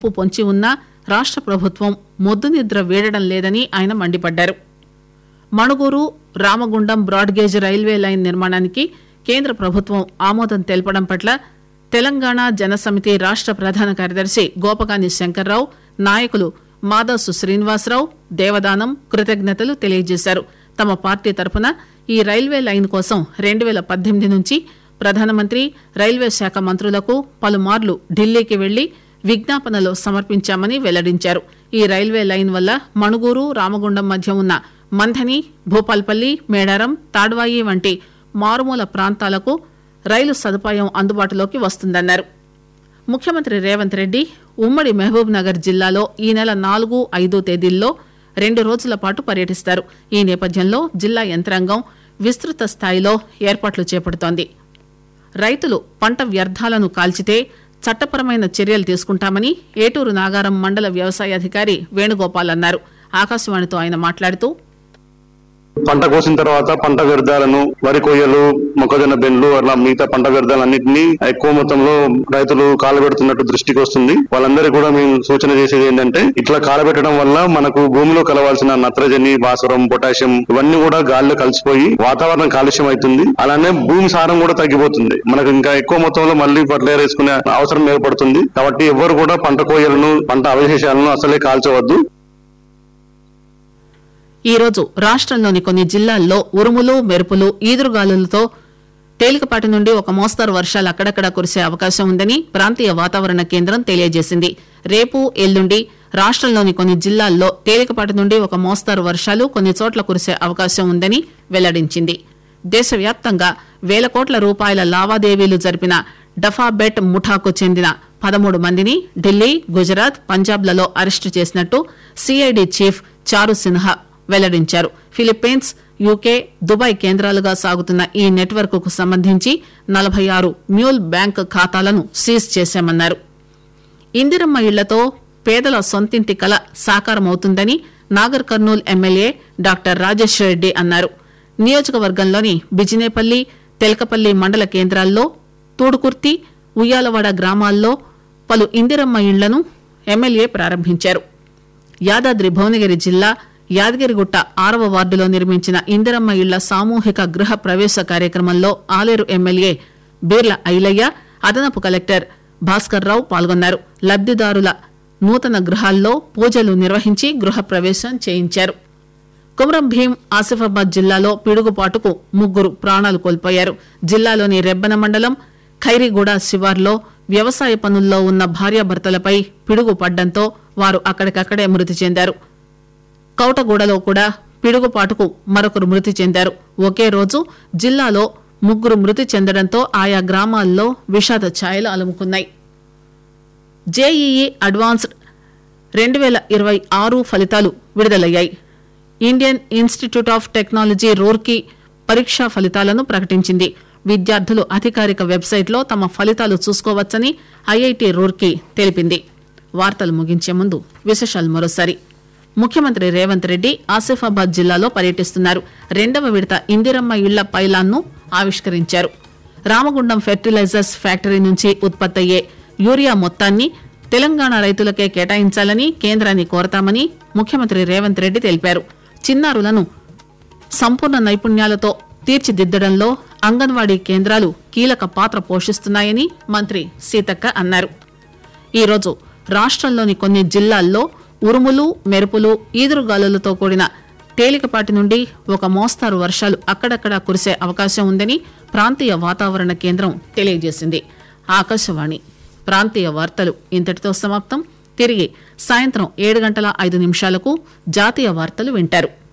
ముప్పు పొంచి ఉన్నా రాష్ట ప్రభుత్వం మొద్దు నిద్ర వీడడం లేదని ఆయన మండిపడ్డారు Manuguru Ramagundam broad gauge railway line నిర్మాణానికి కేంద్ర ప్రభుత్వం ఆమోదం తెలపడం పట్ల తెలంగాణ జనసమితి రాష్ట ప్రధాన కార్యదర్శి గోపకాని శంకర్రావు నాయకులు మాదాసు శ్రీనివాసరావు దేవదానం కృతజ్ఞతలు తెలియజేశారు తమ పార్టీ తరఫున ఈ రైల్వే లైన్ కోసం రెండు వేల పద్దెనిమిది నుంచి ప్రధానమంత్రి రైల్వే శాఖ మంత్రులకు పలుమార్లు ఢిల్లీకి వెళ్లి విజ్ఞాపనలు సమర్పించామని వెల్లడించారు ఈ రైల్వే లైన్ వల్ల మణుగూరు రామగుండం మధ్య ఉన్న మంథని భూపాల్పల్లి మేడారం తాడ్వాయి వంటి మారుమూల ప్రాంతాలకు రైలు సదుపాయం అందుబాటులోకి వస్తుందన్నారు ముఖ్యమంత్రి రేవంత్ రెడ్డి ఉమ్మడి మహబూబ్ నగర్ జిల్లాలో ఈ నెల నాలుగు ఐదు తేదీల్లో రెండు రోజుల పాటు పర్యటిస్తారు ఈ నేపథ్యంలో జిల్లా యంత్రాంగం విస్తృత స్థాయిలో ఏర్పాట్లు చేపడుతోంది రైతులు పంట వ్యర్థాలను కాల్చితే చట్టపరమైన చర్యలు తీసుకుంటామని ఏటూరు నాగారం మండల వ్యవసాయ అధికారి వేణుగోపాల్ అన్నారు ఆకాశవాణితో ఆయన మాట్లాడుతూ పంట కోసిన తర్వాత పంట వ్యర్థాలను వరి కొయ్యలు మొక్కజొన్న బెండ్లు అట్లా మిగతా పంట వ్యర్థాలన్నింటినీ ఎక్కువ మొత్తంలో రైతులు కాలబెడుతున్నట్టు దృష్టికి వస్తుంది వాళ్ళందరికీ కూడా మేము సూచన చేసేది ఏంటంటే ఇట్లా కాలబెట్టడం వల్ల మనకు భూమిలో కలవాల్సిన నత్రజని భాస్వరం పొటాషియం ఇవన్నీ కూడా గాలిలో కలిసిపోయి వాతావరణం కాలుష్యం అవుతుంది అలానే భూమి సారం కూడా తగ్గిపోతుంది మనకు ఇంకా ఎక్కువ మొత్తంలో మళ్ళీ ఫర్టిలైజర్ వేసుకునే అవసరం ఏర్పడుతుంది కాబట్టి ఎవరు కూడా పంట కోయలను పంట అవశేషాలను అసలే కాల్చవద్దు ఈ రోజు రాష్ట్రంలోని కొన్ని జిల్లాల్లో ఉరుములు మెరుపులు ఈదురుగాలులతో తేలికపాటి నుండి ఒక మోస్తరు వర్షాలు అక్కడక్కడ కురిసే అవకాశం ఉందని ప్రాంతీయ వాతావరణ కేంద్రం తెలియజేసింది రేపు ఎల్లుండి రాష్ట్రంలోని కొన్ని జిల్లాల్లో తేలికపాటి నుండి ఒక మోస్తరు వర్షాలు కొన్ని చోట్ల కురిసే అవకాశం ఉందని వెల్లడించింది దేశవ్యాప్తంగా వేల కోట్ల రూపాయల లావాదేవీలు జరిపిన డఫాబెట్ ముఠాకు చెందిన పదమూడు మందిని ఢిల్లీ గుజరాత్ పంజాబ్లలో అరెస్టు చేసినట్టు సిఐడి చీఫ్ చారు సిన్హా వెల్లడించారు ఫిలిప్పీన్స్ యూకే దుబాయ్ కేంద్రాలుగా సాగుతున్న ఈ నెట్వర్క్ కు సంబంధించి నలభై ఆరు మ్యూల్ బ్యాంక్ ఖాతాలను సీజ్ చేశామన్నారు ఇందిరమ్మ ఇళ్లతో పేదల సొంతింటి కల సాకారమవుతుందని నాగర్ కర్నూల్ ఎమ్మెల్యే డాక్టర్ రాజేశ్వర రెడ్డి అన్నారు నియోజకవర్గంలోని బిజినేపల్లి తెలకపల్లి మండల కేంద్రాల్లో తూడుకుర్తి ఉయ్యాలవాడ గ్రామాల్లో పలు ఇందిరమ్మ ఇళ్లను ఎమ్మెల్యే ప్రారంభించారు యాదాద్రి భువనగిరి జిల్లా యాదగిరిగుట్ట ఆరవ వార్డులో నిర్మించిన ఇందిరమ్మ ఇళ్ల సామూహిక గృహ ప్రవేశ కార్యక్రమంలో ఆలేరు ఎమ్మెల్యే బీర్ల ఐలయ్య అదనపు కలెక్టర్ భాస్కర్ రావు పాల్గొన్నారు లబ్దిదారుల నూతన గృహాల్లో పూజలు నిర్వహించి గృహ ప్రవేశం చేయించారు కుమరం భీం ఆసిఫాబాద్ జిల్లాలో పిడుగుపాటుకు ముగ్గురు ప్రాణాలు కోల్పోయారు జిల్లాలోని రెబ్బన మండలం ఖైరీగూడ శివార్లో వ్యవసాయ పనుల్లో ఉన్న భార్యాభర్తలపై పిడుగు పడ్డంతో వారు అక్కడికక్కడే మృతి చెందారు కౌటగూడలో కూడా పిడుగుపాటుకు మరొకరు మృతి చెందారు ఒకే రోజు జిల్లాలో ముగ్గురు మృతి చెందడంతో ఆయా గ్రామాల్లో విషాద ఛాయలు అలుముకున్నాయి జేఈఈ అడ్వాన్స్డ్ రెండు వేల ఇరవై ఆరు ఫలితాలు విడుదలయ్యాయి Indian Institute of Technology Roorkee పరీక్షా ఫలితాలను ప్రకటించింది విద్యార్థులు అధికారిక వెబ్సైట్లో తమ ఫలితాలు చూసుకోవచ్చని ఐఐటి రూర్కీ తెలిపింది వార్తలు ముగించే ముందు విశేషాలు మరోసారి ముఖ్యమంత్రి రేవంత్ రెడ్డి ఆసిఫాబాద్ జిల్లాలో పర్యటిస్తున్నారు రెండవ విడత ఇందిరమ్మ ఇళ్ల పైలాన్ను ఆవిష్కరించారు రామగుండం ఫెర్టిలైజర్స్ ఫ్యాక్టరీ నుంచి ఉత్పత్తయ్యే యూరియా మొత్తాన్ని తెలంగాణ రైతులకే కేటాయించాలని కేంద్రాన్ని కోరతామని ముఖ్యమంత్రి రేవంత్ రెడ్డి తెలిపారు చిన్నారులను సంపూర్ణ నైపుణ్యాలతో తీర్చిదిద్దడంలో అంగన్వాడీ కేంద్రాలు కీలక పాత్ర పోషిస్తున్నాయని మంత్రి సీతక్క అన్నారు ఈరోజు రాష్ట్రంలోని కొన్ని జిల్లాల్లో ఉరుములు మెరుపులు ఈదురుగాలులతో కూడిన తేలికపాటి నుండి ఒక మోస్తారు వర్షాలు అక్కడక్కడా కురిసే అవకాశం ఉందని ప్రాంతీయ వాతావరణ కేంద్రం తెలియజేసింది ఆకాశవాణి ప్రాంతీయ వార్తలు ఇంతటితో సమాప్తం తిరిగి సాయంత్రం ఏడు గంటల ఐదు నిమిషాలకు జాతీయ వార్తలు వింటారు